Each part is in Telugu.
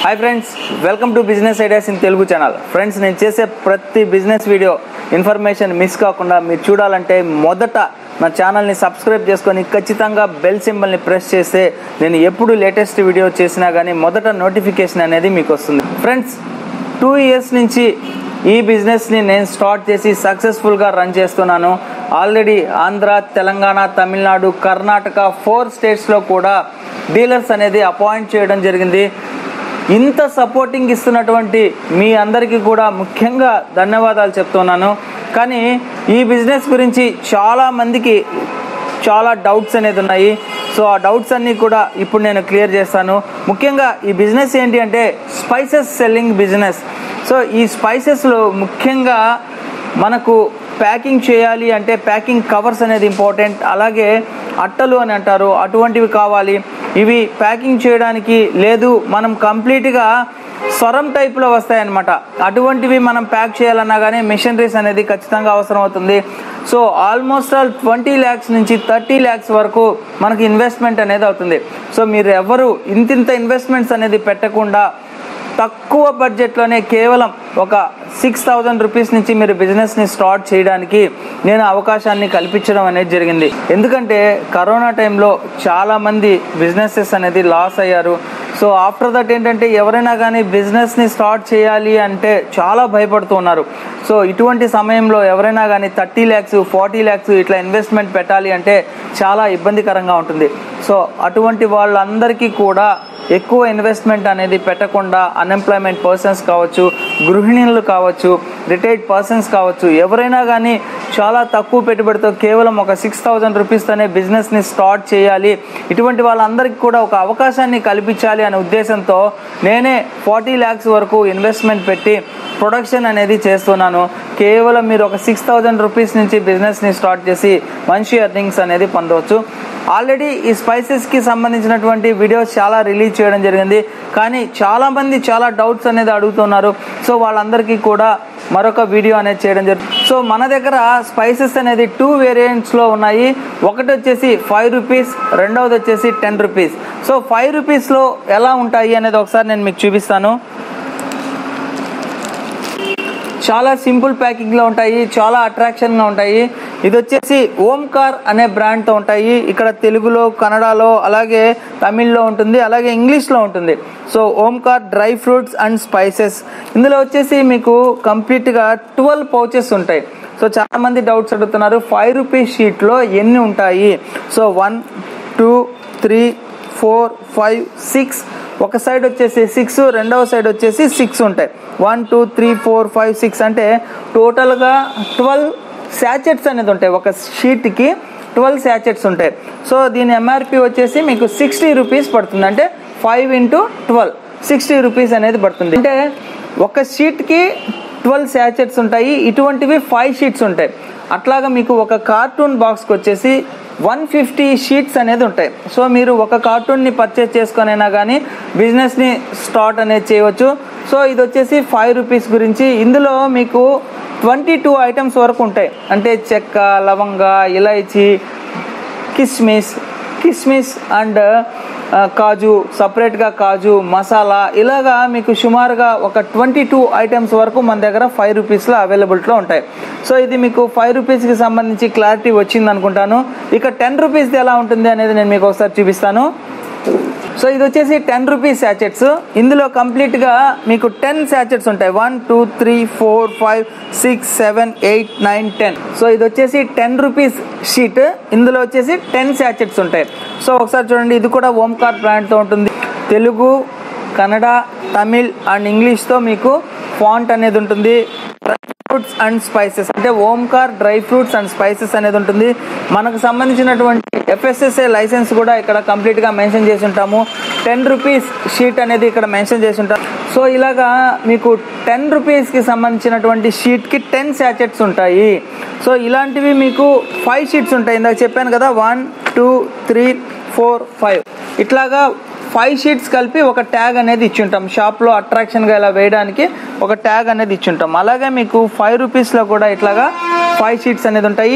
hi friends welcome to business ideas in Telugu channel friends నేను చేసే ప్రతి బిజినెస్ వీడియో ఇన్ఫర్మేషన్ మిస్ కాకుండా మీరు చూడాలంటే మొదట నా ఛానల్ని సబ్స్క్రైబ్ చేసుకొని ఖచ్చితంగా బెల్ సింబల్ని ప్రెస్ చేస్తే నేను ఎప్పుడు లేటెస్ట్ వీడియో చేసినా కానీ మొదట నోటిఫికేషన్ అనేది మీకు వస్తుంది ఫ్రెండ్స్ టూ ఇయర్స్ నుంచి ఈ బిజినెస్ని నేను స్టార్ట్ చేసి సక్సెస్ఫుల్గా రన్ చేస్తున్నాను ఆల్రెడీ ఆంధ్ర తెలంగాణ తమిళనాడు కర్ణాటక ఫోర్ స్టేట్స్లో కూడా డీలర్స్ అనేది అపాయింట్ చేయడం జరిగింది ఇంత సపోర్టింగ్ ఇస్తున్నటువంటి మీ అందరికీ కూడా ముఖ్యంగా ధన్యవాదాలు చెప్తున్నాను కానీ ఈ బిజినెస్ గురించి చాలా మందికి చాలా డౌట్స్ అనేది ఉన్నాయి సో ఆ డౌట్స్ అన్నీ కూడా ఇప్పుడు నేను క్లియర్ చేస్తాను ముఖ్యంగా ఈ బిజినెస్ ఏంటి అంటే స్పైసెస్ సెల్లింగ్ బిజినెస్ సో ఈ స్పైసెస్లో ముఖ్యంగా మనకు ప్యాకింగ్ చేయాలి అంటే ప్యాకింగ్ కవర్స్ అనేది ఇంపార్టెంట్ అలాగే అట్టలు అని అంటారు అటువంటివి కావాలి ఇవి ప్యాకింగ్ చేయడానికి లేదు మనం కంప్లీట్గా స్వరం టైప్లో వస్తాయన్నమాట అటువంటివి మనం ప్యాక్ చేయాలన్నా కానీ మిషనరీస్ అనేది ఖచ్చితంగా అవసరం అవుతుంది so almost all twenty lakhs నుంచి థర్టీ ల్యాక్స్ వరకు మనకి ఇన్వెస్ట్మెంట్ అనేది అవుతుంది సో మీరు ఎవరు ఇంతింత ఇన్వెస్ట్మెంట్స్ అనేది పెట్టకుండా తక్కువ బడ్జెట్లోనే కేవలం ఒక సిక్స్ థౌజండ్ రూపీస్ నుంచి మీరు బిజినెస్ని స్టార్ట్ చేయడానికి నేను అవకాశాన్ని కల్పించడం అనేది జరిగింది ఎందుకంటే కరోనా టైంలో చాలామంది బిజినెసెస్ అనేది లాస్ అయ్యారు సో ఆఫ్టర్ దట్ ఏంటంటే ఎవరైనా కానీ బిజినెస్ని స్టార్ట్ చేయాలి అంటే చాలా భయపడుతూ ఉన్నారు సో ఇటువంటి సమయంలో ఎవరైనా కానీ థర్టీ ల్యాక్స్ ఫార్టీ ల్యాక్స్ ఇట్లా ఇన్వెస్ట్మెంట్ పెట్టాలి అంటే చాలా ఇబ్బందికరంగా ఉంటుంది సో అటువంటి వాళ్ళందరికీ కూడా ఎక్కువ ఇన్వెస్ట్మెంట్ అనేది పెట్టకుండా అన్ఎంప్లాయ్మెంట్ పర్సన్స్ కావచ్చు గృహిణులు కావచ్చు రిటైర్డ్ పర్సన్స్ కావచ్చు ఎవరైనా కానీ చాలా తక్కువ పెట్టుబడితో కేవలం ఒక సిక్స్ థౌజండ్ రూపీస్తోనే బిజినెస్ని స్టార్ట్ చేయాలి ఇటువంటి వాళ్ళందరికీ కూడా ఒక అవకాశాన్ని కల్పించాలి అనే ఉద్దేశంతో నేనే ఫార్టీ ల్యాక్స్ వరకు ఇన్వెస్ట్మెంట్ పెట్టి ప్రొడక్షన్ అనేది చేస్తున్నాను కేవలం మీరు ఒక సిక్స్ థౌజండ్ రూపీస్ నుంచి బిజినెస్ని స్టార్ట్ చేసి మంచి ఎర్నింగ్స్ అనేది పొందవచ్చు ఆల్రెడీ ఈ స్పైసెస్కి సంబంధించినటువంటి వీడియోస్ చాలా రిలీజ్ చేయడం జరిగింది కానీ చాలామంది చాలా డౌట్స్ అనేది అడుగుతున్నారు సో వాళ్ళందరికీ కూడా మరొక వీడియో అనేది చేయడం జరుగుతుంది సో మన దగ్గర స్పైసెస్ అనేది టూ వేరియంట్స్లో ఉన్నాయి ఒకటి వచ్చేసి ఫైవ్ రూపీస్ రెండవది వచ్చేసి టెన్ రూపీస్ సో ఫైవ్ రూపీస్లో ఎలా ఉంటాయి అనేది ఒకసారి నేను మీకు చూపిస్తాను చాలా సింపుల్ ప్యాకింగ్లో ఉంటాయి చాలా అట్రాక్షన్గా ఉంటాయి ఇది వచ్చేసి ఓంకార్ అనే బ్రాండ్తో ఉంటాయి ఇక్కడ తెలుగులో కన్నడలో అలాగే తమిళ్లో ఉంటుంది అలాగే ఇంగ్లీష్లో ఉంటుంది so Omkar dry fruits and spices ఇందులో వచ్చేసి మీకు కంప్లీట్గా ట్వెల్వ్ పౌచెస్ ఉంటాయి సో చాలా మంది డౌట్స్ అడుగుతున్నారు ఫైవ్ రూపీస్ షీట్లో ఎన్ని ఉంటాయి so one two three four five six ఒక సైడ్ వచ్చేసి సిక్స్ రెండవ సైడ్ వచ్చేసి సిక్స్ ఉంటాయి one two three four five six అంటే టోటల్గా ట్వెల్వ్ శాచెట్స్ అనేది ఉంటాయి ఒక షీట్కి ట్వెల్వ్ శాచెట్స్ ఉంటాయి సో దీని ఎంఆర్పి వచ్చేసి మీకు సిక్స్టీ రూపీస్ పడుతుంది అంటే five into twelve sixty rupees అనేది పడుతుంది అంటే ఒక షీట్కి ట్వెల్వ్ శాచెట్స్ ఉంటాయి ఇటువంటివి ఫైవ్ షీట్స్ ఉంటాయి అట్లాగా మీకు ఒక కార్టూన్ బాక్స్కి వచ్చేసి వన్ ఫిఫ్టీ షీట్స్ అనేది ఉంటాయి సో మీరు ఒక కార్టూన్ని పర్చేస్ చేసుకొనైనా కానీ బిజినెస్ని స్టార్ట్ అనేది చేయవచ్చు సో ఇది వచ్చేసి ఫైవ్ రూపీస్ గురించి ఇందులో మీకు ట్వంటీ టూ ఐటమ్స్ వరకు ఉంటాయి అంటే చెక్క లవంగ ఇలైచి కిస్మిస్ కిస్మిస్ అండ్ కాజు సపరేట్గా కాజు మసాలా ఇలాగా మీకు సుమారుగా ఒక ట్వంటీ టూ ఐటమ్స్ వరకు మన దగ్గర ఫైవ్ రూపీస్లో అవైలబిలిటీలో ఉంటాయి సో ఇది మీకు ఫైవ్ రూపీస్కి సంబంధించి క్లారిటీ వచ్చింది అనుకుంటాను ఇక టెన్ రూపీస్ది ఎలా ఉంటుంది అనేది నేను మీకు ఒకసారి చూపిస్తాను సో ఇది వచ్చేసి టెన్ రూపీస్ శాచెట్స్ ఇందులో కంప్లీట్గా మీకు టెన్ శాచెట్స్ ఉంటాయి one two three four five six seven eight nine ten so ఇది వచ్చేసి టెన్ రూపీస్ షీట్ ఇందులో వచ్చేసి టెన్ శాచెట్స్ ఉంటాయి సో ఒకసారి చూడండి ఇది కూడా ఓంకార్ బ్రాండ్తో ఉంటుంది తెలుగు కన్నడ తమిళ్ అండ్ ఇంగ్లీష్తో మీకు ఫాంట్ అనేది ఉంటుంది ఫ్రూట్స్ అండ్ స్పైసెస్ అంటే Omkar dry fruits and spices అనేది ఉంటుంది మనకు సంబంధించినటువంటి ఎఫ్ఎస్ఎస్ఏ లైసెన్స్ కూడా ఇక్కడ కంప్లీట్గా మెన్షన్ చేసి ఉంటాము టెన్ రూపీస్ షీట్ అనేది ఇక్కడ మెన్షన్ చేసి ఉంటాం సో ఇలాగా మీకు టెన్ రూపీస్కి సంబంధించినటువంటి షీట్కి టెన్ శాచెట్స్ ఉంటాయి సో ఇలాంటివి మీకు ఫైవ్ షీట్స్ ఉంటాయి ఇందాక చెప్పాను కదా one two three four five ఇట్లాగా ఫైవ్ షీట్స్ కలిపి ఒక ట్యాగ్ అనేది ఇచ్చుంటాం షాప్లో అట్రాక్షన్గా ఇలా వేయడానికి ఒక ట్యాగ్ అనేది ఇచ్చుంటాం అలాగే మీకు ఫైవ్ రూపీస్లో కూడా ఇట్లాగా ఫైవ్ షీట్స్ అనేది ఉంటాయి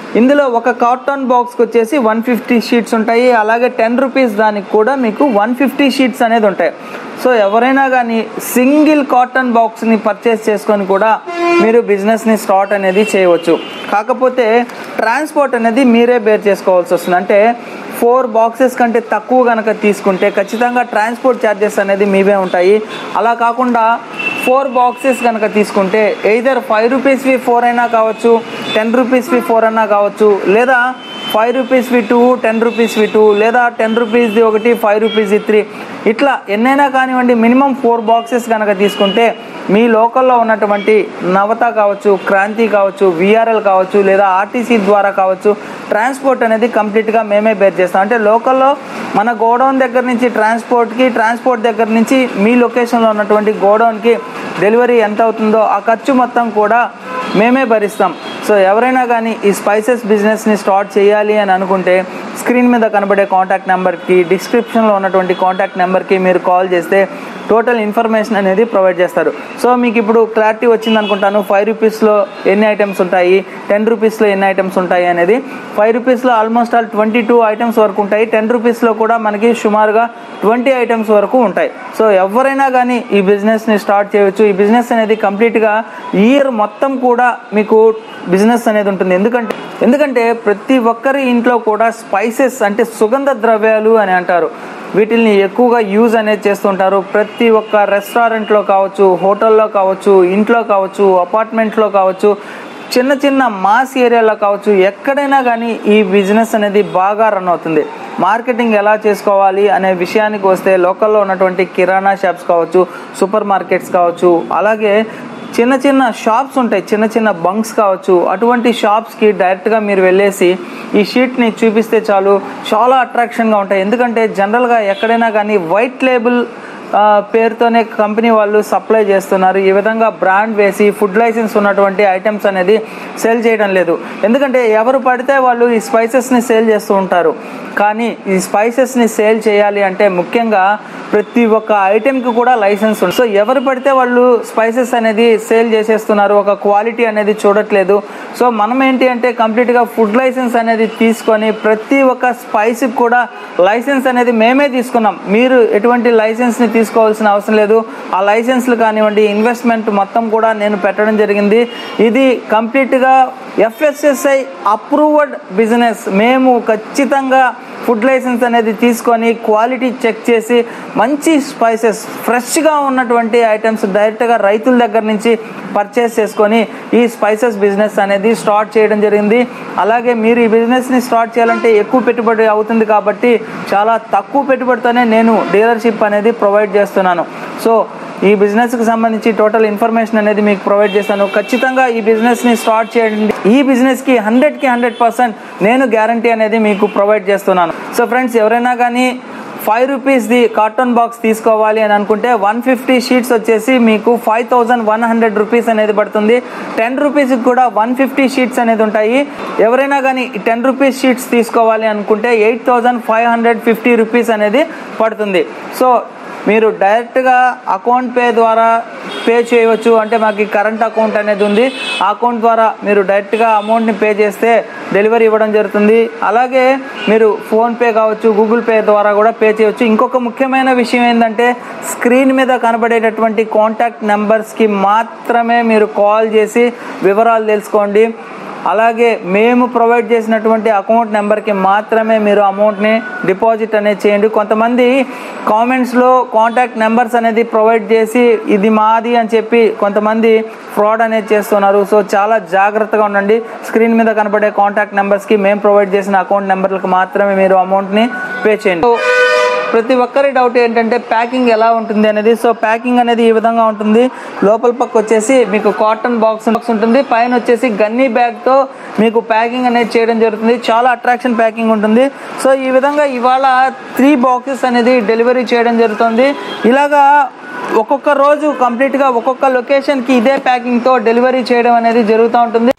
ఇందులో ఒక కార్టన్ బాక్స్కి వచ్చేసి వన్ ఫిఫ్టీ షీట్స్ ఉంటాయి అలాగే టెన్ రూపీస్ దానికి కూడా మీకు వన్ ఫిఫ్టీ షీట్స్ అనేది ఉంటాయి సో ఎవరైనా కానీ సింగిల్ కాటన్ బాక్స్ని పర్చేస్ చేసుకొని కూడా మీరు బిజినెస్ని స్టార్ట్ అనేది చేయవచ్చు కాకపోతే ట్రాన్స్పోర్ట్ అనేది మీరే బేర్ చేసుకోవాల్సి వస్తుంది అంటే ఫోర్ బాక్సెస్ కంటే తక్కువ కనుక తీసుకుంటే ఖచ్చితంగా ట్రాన్స్పోర్ట్ ఛార్జెస్ అనేది మీవే ఉంటాయి అలా కాకుండా ఫోర్ బాక్సెస్ కనుక తీసుకుంటే ఎయిదర్ ఫైవ్ రూపీస్వి ఫోర్ అయినా కావచ్చు టెన్ రూపీస్వి ఫోర్ అయినా కావచ్చు లేదా ఫైవ్ రూపీస్వి టూ టెన్ రూపీస్వి టూ లేదా టెన్ రూపీస్ది ఒకటి ఫైవ్ రూపీస్ది త్రీ ఇట్లా ఎన్నైనా కానివ్వండి మినిమం ఫోర్ బాక్సెస్ కనుక తీసుకుంటే మీ లోకల్లో ఉన్నటువంటి నవత కావచ్చు క్రాంతి కావచ్చు విఆర్ఎల్ కావచ్చు లేదా ఆర్టీసీ ద్వారా కావచ్చు ట్రాన్స్పోర్ట్ అనేది కంప్లీట్గా మేమే బేర్ చేస్తాం అంటే లోకల్లో మన గోడౌన్ దగ్గర నుంచి ట్రాన్స్పోర్ట్కి ట్రాన్స్పోర్ట్ దగ్గర నుంచి మీ లొకేషన్లో ఉన్నటువంటి గోడౌన్కి డెలివరీ ఎంత అవుతుందో ఆ ఖర్చు మొత్తం కూడా మేమే భరిస్తాం సో ఎవరైనా కానీ ఈ స్పైసెస్ బిజినెస్ని స్టార్ట్ చేయాలి అని అనుకుంటే స్క్రీన్ మీద కనబడే కాంటాక్ట్ నెంబర్కి డిస్క్రిప్షన్లో ఉన్నటువంటి కాంటాక్ట్ నెంబర్కి మీరు కాల్ చేస్తే టోటల్ ఇన్ఫర్మేషన్ అనేది ప్రొవైడ్ చేస్తారు సో మీకు ఇప్పుడు క్లారిటీ వచ్చింది అనుకుంటాను ఫైవ్ రూపీస్లో ఎన్ని ఐటమ్స్ ఉంటాయి టెన్ రూపీస్లో ఎన్ని ఐటమ్స్ ఉంటాయి అనేది ఫైవ్ రూపీస్లో almost all twenty two items వరకు ఉంటాయి టెన్ రూపీస్లో కూడా మనకి సుమారుగా ట్వంటీ ఐటమ్స్ వరకు ఉంటాయి సో ఎవరైనా కానీ ఈ బిజినెస్ని స్టార్ట్ చేయవచ్చు ఈ బిజినెస్ అనేది కంప్లీట్గా ఇయర్ మొత్తం కూడా మీకు బిజినెస్ అనేది ఉంటుంది ఎందుకంటే ఎందుకంటే ప్రతి ఒక్కరి ఇంట్లో కూడా స్పైసెస్ అంటే సుగంధ ద్రవ్యాలు అని అంటారు వీటిల్ని ఎక్కువగా యూజ్ అనేది చేస్తుంటారు ప్రతి ఒక్క రెస్టారెంట్లో కావచ్చు హోటల్లో కావచ్చు ఇంట్లో కావచ్చు అపార్ట్మెంట్లో కావచ్చు చిన్న చిన్న మాస్ ఏరియాలో కావచ్చు ఎక్కడైనా కానీ ఈ బిజినెస్ అనేది బాగా రన్ అవుతుంది మార్కెటింగ్ ఎలా చేసుకోవాలి అనే విషయానికి వస్తే లోకల్లో ఉన్నటువంటి కిరాణా షాప్స్ కావచ్చు సూపర్ మార్కెట్స్ కావచ్చు అలాగే చిన్న చిన్న షాప్స్ ఉంటాయి చిన్న చిన్న బంక్స్ కావచ్చు అటువంటి షాప్స్కి డైరెక్ట్గా మీరు వెళ్ళేసి ఈ షీట్ని చూపిస్తే చాలు చాలా అట్రాక్షన్గా ఉంటాయి ఎందుకంటే జనరల్గా ఎక్కడైనా కానీ వైట్ లేబుల్ ఆ, పేరుతోనే కంపెనీ వాళ్ళు సప్లై చేస్తున్నారు ఈ విధంగా బ్రాండ్ వేసి ఫుడ్ లైసెన్స్ ఉన్నటువంటి ఐటమ్స్ అనేది సేల్ చేయడం లేదు ఎందుకంటే ఎవరు పడితే వాళ్ళు ఈ స్పైసెస్ని సేల్ చేస్తూ ఉంటారు కానీ ఈ స్పైసెస్ని సేల్ చేయాలి అంటే ముఖ్యంగా ప్రతి ఒక్క ఐటెంకి కూడా లైసెన్స్ ఉంది సో ఎవరు పడితే వాళ్ళు స్పైసెస్ అనేది సేల్ చేసేస్తున్నారు ఒక క్వాలిటీ అనేది చూడట్లేదు సో మనం ఏంటి అంటే కంప్లీట్గా ఫుడ్ లైసెన్స్ అనేది తీసుకొని ప్రతి ఒక్క స్పైస్కి కూడా లైసెన్స్ అనేది మేమే తీసుకున్నాం మీరు ఎటువంటి లైసెన్స్ని తీసుకోవాల్సిన అవసరం లేదు ఆ లైసెన్స్లు కానివ్వండి ఇన్వెస్ట్మెంట్ మొత్తం కూడా నేను పెట్టడం జరిగింది ఇది కంప్లీట్గా ఎఫ్ఎస్ఎస్ఐ అప్రూవ్డ్ బిజినెస్ మేము ఖచ్చితంగా ఫుడ్ లైసెన్స్ అనేది తీసుకొని క్వాలిటీ చెక్ చేసి మంచి స్పైసెస్ ఫ్రెష్గా ఉన్నటువంటి ఐటమ్స్ డైరెక్ట్గా రైతుల దగ్గర నుంచి పర్చేస్ చేసుకొని ఈ స్పైసెస్ బిజినెస్ అనేది స్టార్ట్ చేయడం జరిగింది అలాగే మీరు ఈ బిజినెస్ని స్టార్ట్ చేయాలంటే ఎక్కువ పెట్టుబడి అవుతుంది కాబట్టి చాలా తక్కువ పెట్టుబడితోనే నేను డీలర్షిప్ అనేది ప్రొవైడ్ చేస్తున్నాను సో ఈ బిజినెస్కి సంబంధించి టోటల్ ఇన్ఫర్మేషన్ అనేది మీకు ప్రొవైడ్ చేస్తాను ఖచ్చితంగా ఈ బిజినెస్ని స్టార్ట్ చేయండి ఈ బిజినెస్కి హండ్రెడ్కి హండ్రెడ్ పర్సెంట్ నేను గ్యారంటీ అనేది మీకు ప్రొవైడ్ చేస్తున్నాను సో ఫ్రెండ్స్ ఎవరైనా కానీ ఫైవ్ రూపీస్ది కార్టూన్ బాక్స్ తీసుకోవాలి అని అనుకుంటే వన్ ఫిఫ్టీ షీట్స్ వచ్చేసి మీకు five thousand one hundred rupees అనేది పడుతుంది టెన్ రూపీస్కి కూడా వన్ ఫిఫ్టీ షీట్స్ అనేది ఉంటాయి ఎవరైనా కానీ టెన్ రూపీస్ షీట్స్ తీసుకోవాలి అనుకుంటే eight thousand five hundred fifty rupees అనేది పడుతుంది సో మీరు డైరెక్ట్గా అకౌంట్ పే ద్వారా పే చేయవచ్చు అంటే మాకు కరెంట్ అకౌంట్ అనేది ఉంది ఆ అకౌంట్ ద్వారా మీరు డైరెక్ట్గా అమౌంట్ని పే చేస్తే డెలివరీ ఇవ్వడం జరుగుతుంది అలాగే మీరు ఫోన్పే కావచ్చు గూగుల్ పే ద్వారా కూడా పే చేయవచ్చు ఇంకొక ముఖ్యమైన విషయం ఏంటంటే స్క్రీన్ మీద కనబడేటటువంటి కాంటాక్ట్ నెంబర్స్కి మాత్రమే మీరు కాల్ చేసి వివరాలు తెలుసుకోండి అలాగే మేము ప్రొవైడ్ చేసినటువంటి అకౌంట్ నెంబర్కి మాత్రమే మీరు అమౌంట్ని డిపాజిట్ అనేది చేయండి కొంతమంది కామెంట్స్లో కాంటాక్ట్ నెంబర్స్ అనేది ప్రొవైడ్ చేసి ఇది మాది అని చెప్పి కొంతమంది ఫ్రాడ్ అనేది చేస్తున్నారు సో చాలా జాగ్రత్తగా ఉండండి స్క్రీన్ మీద కనబడే కాంటాక్ట్ నెంబర్స్కి మేము ప్రొవైడ్ చేసిన అకౌంట్ నెంబర్లకు మాత్రమే మీరు అమౌంట్ని పే చేయండి సో ప్రతి ఒక్కరి డౌట్ ఏంటంటే ప్యాకింగ్ ఎలా ఉంటుంది అనేది సో ప్యాకింగ్ అనేది ఈ విధంగా ఉంటుంది లోపల పక్క వచ్చేసి మీకు కాటన్ బాక్స్ బాక్స్ ఉంటుంది పైన వచ్చేసి గన్నీ బ్యాగ్తో మీకు ప్యాకింగ్ అనేది చేయడం జరుగుతుంది చాలా అట్రాక్షన్ ప్యాకింగ్ ఉంటుంది సో ఈ విధంగా ఇవాళ త్రీ బాక్సెస్ అనేది డెలివరీ చేయడం జరుగుతుంది ఇలాగా ఒక్కొక్క రోజు కంప్లీట్గా ఒక్కొక్క లొకేషన్కి ఇదే ప్యాకింగ్తో డెలివరీ చేయడం అనేది జరుగుతూ ఉంటుంది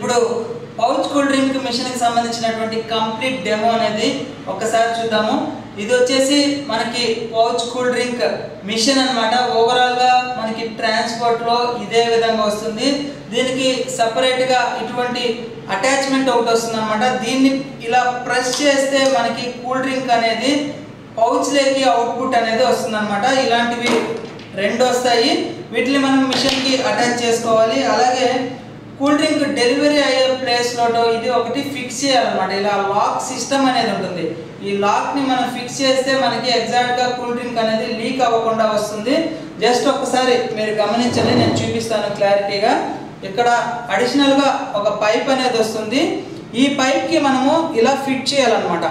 ఇప్పుడు పౌచ్ కూల్ డ్రింక్ మిషన్ కి సంబంధించినటువంటి కంప్లీట్ డెమో అనేది ఒకసారి చూద్దాము ఇది వచ్చేసి మనకి పౌచ్ కూల్ డ్రింక్ మిషన్ అన్నమాట ఓవరాల్ గా మనకి ట్రాన్స్పోర్ట్ లో ఇదే విధంగా వస్తుంది దీనికి సపరేట్ గా ఇటువంటి అటాచ్మెంట్ ఒకటి వస్తుంది అనమాట దీన్ని ఇలా ప్రెస్ చేస్తే మనకి కూల్ డ్రింక్ అనేది పౌచ్ లేకి అవుట్పుట్ అనేది వస్తుంది అనమాట ఇలాంటివి రెండు వస్తాయి వీటిని మనం మిషన్ కి అటాచ్ చేసుకోవాలి అలాగే కూల్ డ్రింక్ డెలివరీ అయ్యే ప్లేస్ లో ఇది ఒకటి ఫిక్స్ చేయాలన్నమాట ఇలా లాక్ సిస్టమ్ అనేది ఉంటుంది ఈ లాక్ ని మనం ఫిక్స్ చేస్తే మనకి ఎగ్జాక్ట్ గా కూల్ డ్రింక్ అనేది లీక్ అవ్వకుండా వస్తుంది జస్ట్ ఒకసారి మీరు గమనించండి నేను చూపిస్తాను క్లారిటీగా ఇక్కడ అడిషనల్ గా ఒక పైప్ అనేది వస్తుంది ఈ పైప్ కి మనము ఇలా ఫిట్ చేయాలన్నమాట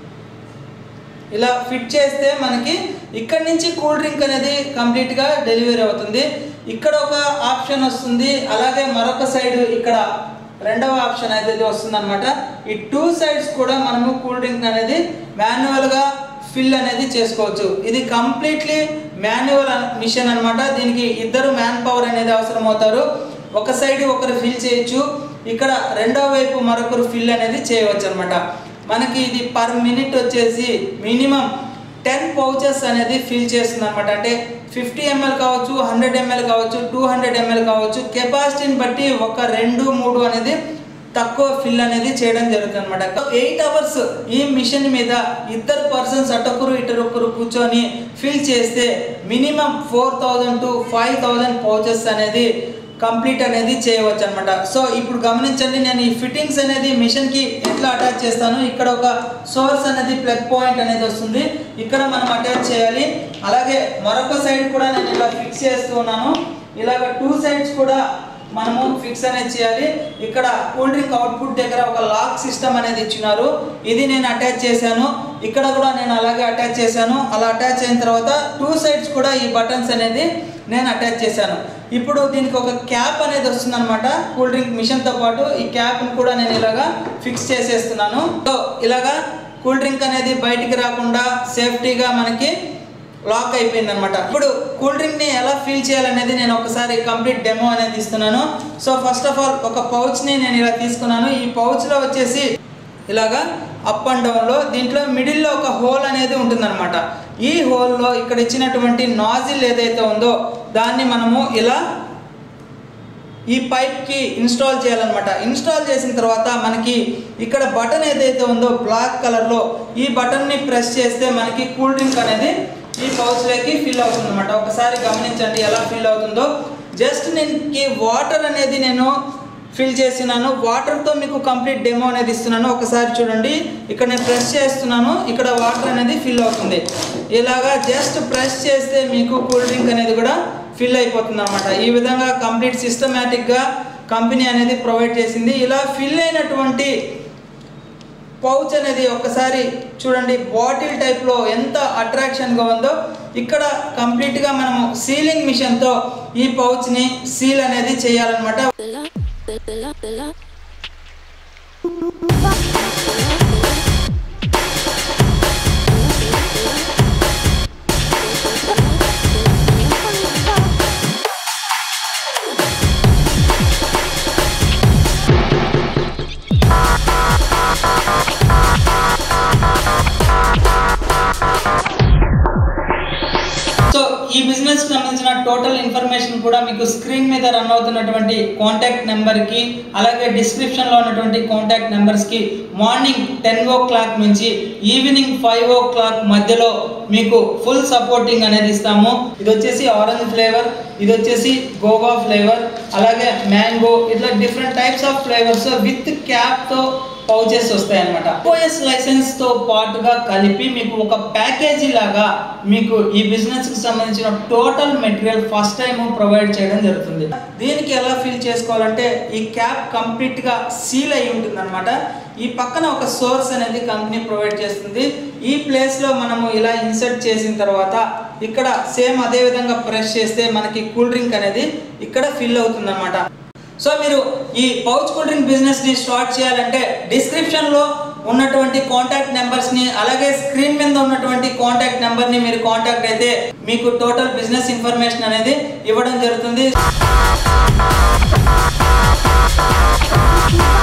ఇలా ఫిట్ చేస్తే మనకి ఇక్కడ నుంచి కూల్ డ్రింక్ అనేది కంప్లీట్గా డెలివరీ అవుతుంది ఇక్కడ ఒక ఆప్షన్ వస్తుంది అలాగే మరొక సైడ్ ఇక్కడ రెండవ ఆప్షన్ అయితే వస్తుంది అనమాట ఈ టూ సైడ్స్ కూడా మనము కూల్ డ్రింక్ అనేది మాన్యువల్గా ఫిల్ అనేది చేసుకోవచ్చు ఇది కంప్లీట్లీ మాన్యువల్ మిషన్ అన్నమాట దీనికి ఇద్దరు మ్యాన్ పవర్ అనేది అవసరం అవుతారు ఒక సైడ్ ఒకరు ఫిల్ చేయొచ్చు ఇక్కడ రెండో వైపు మరొకరు ఫిల్ అనేది చేయవచ్చు అనమాట మనకి ఇది పర్ మినిట్ వచ్చేసి మినిమం టెన్ పౌచెస్ అనేది ఫిల్ చేస్తుంది అనమాట అంటే ఫిఫ్టీ ఎంఎల్ కావచ్చు హండ్రెడ్ ఎంఎల్ కావచ్చు టూ హండ్రెడ్ ఎంఎల్ కావచ్చు కెపాసిటీని బట్టి ఒక రెండు మూడు అనేది తక్కువ ఫిల్ అనేది చేయడం జరుగుతుంది అనమాట ఎయిట్ అవర్స్ ఈ మిషన్ మీద ఇద్దరు పర్సన్స్ అటొకరు ఇటరొకరు కూర్చొని ఫిల్ చేస్తే minimum four thousand to five thousand pouches అనేది కంప్లీట్ అనేది చేయవచ్చు అనమాట సో ఇప్పుడు గమనించండి నేను ఈ ఫిట్టింగ్స్ అనేది మిషన్ కి ఎట్లా అటాచ్ చేస్తాను ఇక్కడ ఒక సోర్స్ అనేది ప్లగ్ పాయింట్ అనేది వస్తుంది ఇక్కడ మనం అటాచ్ చేయాలి అలాగే మరొక సైడ్ కూడా నేను ఇలా ఫిక్స్ చేస్తూ ఉన్నాను ఇలాగ టూ సైడ్స్ కూడా మనము ఫిక్స్ అనేది చేయాలి ఇక్కడ కూల్ డ్రింక్ అవుట్పుట్ దగ్గర ఒక లాక్ సిస్టమ్ అనేది ఇచ్చినారు ఇది నేను అటాచ్ చేశాను ఇక్కడ కూడా నేను అలాగే అటాచ్ చేశాను అలా అటాచ్ అయిన తర్వాత టూ సైడ్స్ కూడా ఈ బటన్స్ అనేది నేను అటాచ్ చేశాను ఇప్పుడు దీనికి ఒక క్యాప్ అనేది వస్తుంది అనమాట కూల్ డ్రింక్ మిషన్తో పాటు ఈ క్యాప్ని కూడా నేను ఇలాగా ఫిక్స్ చేసేస్తున్నాను సో ఇలాగా కూల్ డ్రింక్ అనేది బయటికి రాకుండా సేఫ్టీగా మనకి లాక్ అయిపోయింది అనమాట ఇప్పుడు కూల్ డ్రింక్ ని ఎలా ఫీల్ చేయాలనేది నేను ఒకసారి కంప్లీట్ డెమో అనేది ఇస్తున్నాను సో ఫస్ట్ ఆఫ్ ఆల్ ఒక పౌచ్ ని నేను ఇలా తీసుకున్నాను ఈ పౌచ్ లో వచ్చేసి ఇలాగా అప్ అండ్ డౌన్ లో దీంట్లో మిడిల్ లో ఒక హోల్ అనేది ఉంటుందన్నమాట ఈ హోల్ లో ఇక్కడ ఇచ్చినటువంటి నాజిల్ ఏదైతే ఉందో దాన్ని మనము ఇలా ఈ పైప్ కి ఇన్స్టాల్ చేయాలన్నమాట ఇన్స్టాల్ చేసిన తర్వాత మనకి ఇక్కడ బటన్ ఏదైతే ఉందో బ్లాక్ కలర్ లో ఈ బటన్ ని ప్రెస్ చేస్తే మనకి కూల్ డ్రింక్ అనేది ఈ పౌచ్ లోకి ఫిల్ అవుతుంది అనమాట ఒకసారి గమనించండి ఎలా ఫిల్ అవుతుందో జస్ట్ నేను వాటర్ అనేది నేను ఫిల్ చేసినాను వాటర్తో మీకు కంప్లీట్ డెమో అనేది ఇస్తున్నాను ఒకసారి చూడండి ఇక్కడ నేను ప్రెస్ చేస్తున్నాను ఇక్కడ వాటర్ అనేది ఫిల్ అవుతుంది ఇలాగా జస్ట్ ప్రెస్ చేస్తే మీకు కూల్ డ్రింక్ అనేది కూడా ఫిల్ అయిపోతుంది అనమాట ఈ విధంగా కంప్లీట్ సిస్టమేటిక్గా కంపెనీ అనేది ప్రొవైడ్ చేసింది ఇలా ఫిల్ అయినటువంటి పౌచ్ అనేది ఒకసారి చూడండి బాటిల్ టైప్లో ఎంత అట్రాక్షన్గా ఉందో ఇక్కడ కంప్లీట్గా మనము సీలింగ్ మిషన్తో ఈ పౌచ్ని సీల్ అనేది చేయాలన్నమాట సో ఈ బిజినెస్ కి సంబంధించిన టోటల్ ఇన్ఫర్మేషన్ కూడా మీకు స్క్రీన్ మీద రన్ అవుతున్నటువంటి కాంటాక్ట్ నెంబర్ కి అలాగే డిస్క్రిప్షన్ లో ఉన్నటువంటి కాంటాక్ట్ నెంబర్స్ కి మార్నింగ్ టెన్ ఓ క్లాక్ నుంచి ఈవినింగ్ ఫైవ్ ఓ క్లాక్ మధ్యలో మీకు ఫుల్ సపోర్టింగ్ అనేది ఇస్తాము ఇది వచ్చేసి ఆరెంజ్ ఫ్లేవర్ ఇది వచ్చేసి గోవా ఫ్లేవర్ అలాగే మ్యాంగో ఇట్లా different types of flavours with cap తో పౌచెస్ వస్తాయి అనమాట ఓఎస్ లైసెన్స్ తో పాటుగా కలిపి మీకు ఒక ప్యాకేజీ లాగా మీకు ఈ బిజినెస్ కి సంబంధించిన total material first time provide చేయడం జరుగుతుంది దీనికి ఎలా ఫిల్ చేసుకోవాలంటే ఈ క్యాప్ కంప్లీట్ గా సీల్ అయి ఉంటుంది అనమాట ఈ పక్కన ఒక సోర్స్ అనేది కంపెనీ ప్రొవైడ్ చేస్తుంది ఈ ప్లేస్ లో మనము ఇలా ఇన్సర్ట్ చేసిన తర్వాత ఇక్కడ సేమ్ అదే విధంగా ప్రెస్ చేస్తే మనకి కూల్ డ్రింక్ అనేది ఇక్కడ ఫిల్ అవుతుంది అనమాట సో మీరు ఈ పౌచ్ కూల్ డ్రింక్ బిజినెస్ ని స్టార్ట్ చేయాలంటే డిస్క్రిప్షన్ లో ఉన్నటువంటి కాంటాక్ట్ నెంబర్స్ ని అలాగే స్క్రీన్ మీద ఉన్నటువంటి కాంటాక్ట్ నెంబర్ ని మీరు కాంటాక్ట్ అయితే మీకు టోటల్ బిజినెస్ ఇన్ఫర్మేషన్ అనేది ఇవ్వడం జరుగుతుంది Thank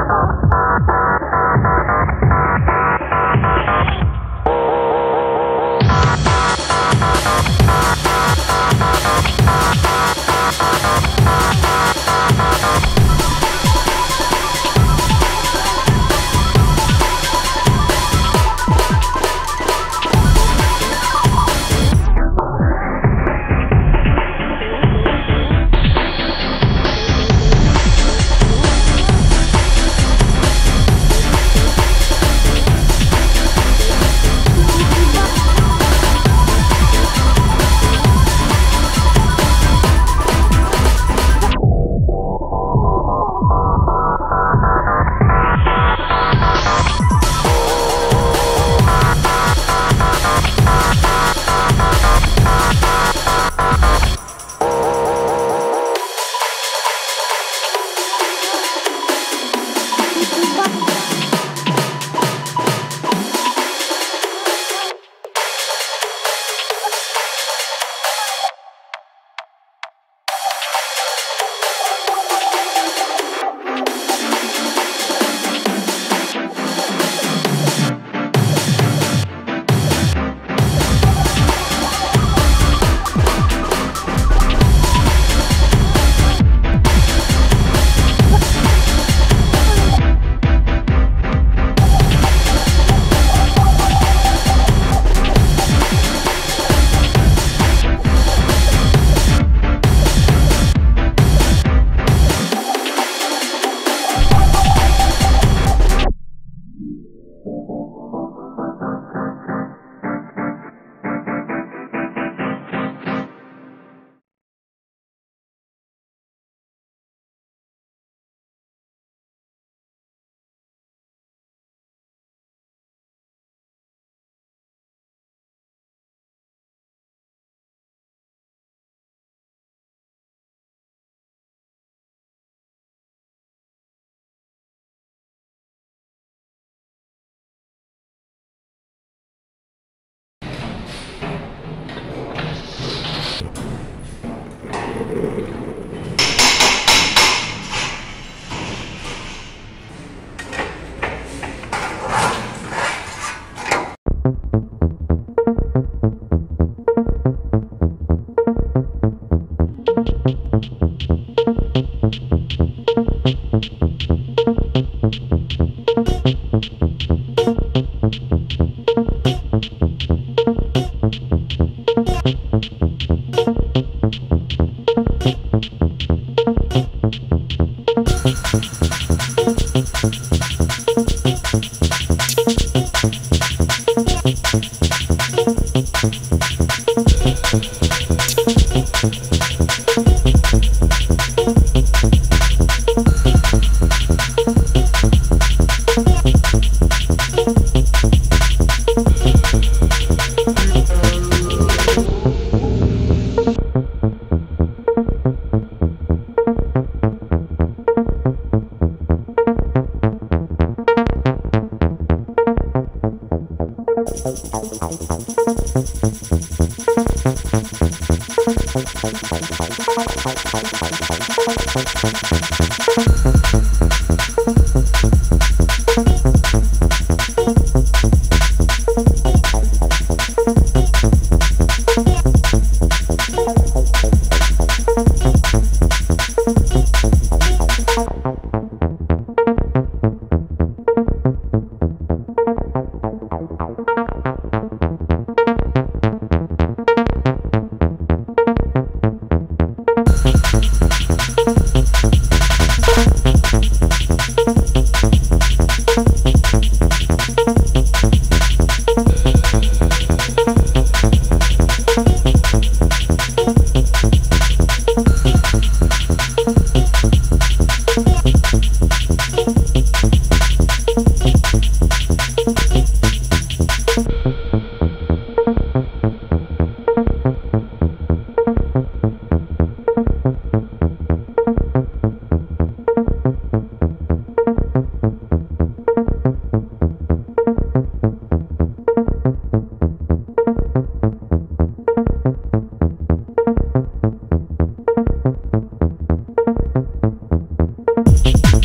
Thank